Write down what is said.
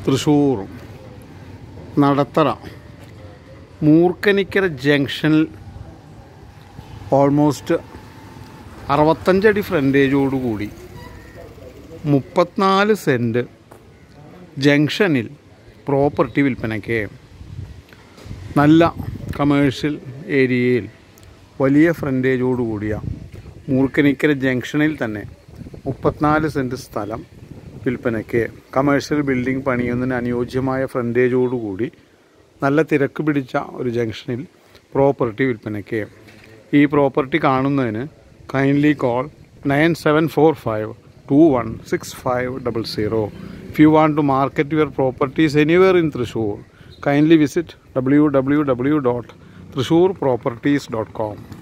തൃശ്ശൂർ നടത്തറ മൂർക്കനിക്കര ജംഗ്ഷനിൽ ഓൾമോസ്റ്റ് അറുപത്തഞ്ചടി ഫ്രണ്ടേജോടുകൂടി മുപ്പത്തിനാല് സെൻറ്റ് ജംഗ്ഷനിൽ പ്രോപ്പർട്ടി വിൽപ്പനയ്ക്ക് നല്ല കമേഴ്ഷ്യൽ ഏരിയയിൽ വലിയ ഫ്രണ്ടേജോടുകൂടിയ മൂർക്കനിക്കര ജംഗ്ഷനിൽ തന്നെ മുപ്പത്തിനാല് സെൻറ്റ് സ്ഥലം വിൽപ്പനയ്ക്ക് കമേഴ്ഷ്യൽ ബിൽഡിംഗ് പണിയുന്നതിന് അനുയോജ്യമായ ഫ്രണ്ടേജോടുകൂടി നല്ല തിരക്ക് പിടിച്ച ഒരു ജംഗ്ഷനിൽ പ്രോപ്പർട്ടി വിൽപ്പനയ്ക്ക് ഈ പ്രോപ്പർട്ടി കാണുന്നതിന് kindly call nine seven four five two one six five double zero if you want to market your properties anywhere in Thrissur kindly visit W W W dot Thrissur properties dot com